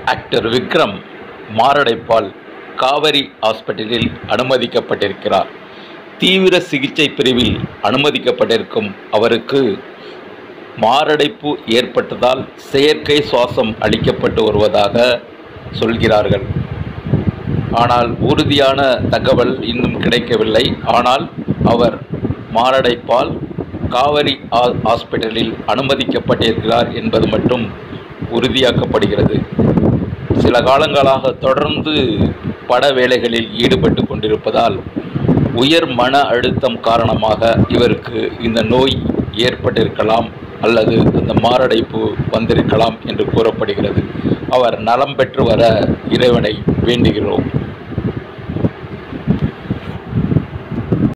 actor Vikram மாரடைப்பால் காவேரி ஹாஸ்பிட்டலில் அனுமதிக்கப்பட்டிருக்கிறார் தீவிர சிகிச்சை பிரிவில் அனுமதிக்கப்பட்டிருக்கும் அவருக்கு மாரடைப்பு ஏற்பட்டதால் செயற்கை சுவாசம் அளிக்கப்பட்டு வருவதாக சொல்கிறார்கள் ஆனால் உறுதியான தகவல் இன்னும் கிடைக்கவில்லை ஆனால் அவர் மாரடைப்பால் காவிரி ஹா- ஹாஸ்பிட்டலில் அனுமதிக்கப்பட்டிருக்கிறார் என்பது மட்டும் உறுதியாக்கப்படுகிறது சில காலங்களாக தொடர்ந்து பட வேலைகளில் ஈடுபட்டு கொண்டிருப்பதால் உயர் மன அழுத்தம் காரணமாக இவருக்கு இந்த நோய் ஏற்பட்டிருக்கலாம் அல்லது இந்த மாரடைப்பு வந்திருக்கலாம் என்று கூறப்படுகிறது அவர் நலம் பெற்று வர இறைவனை வேண்டுகிறோம்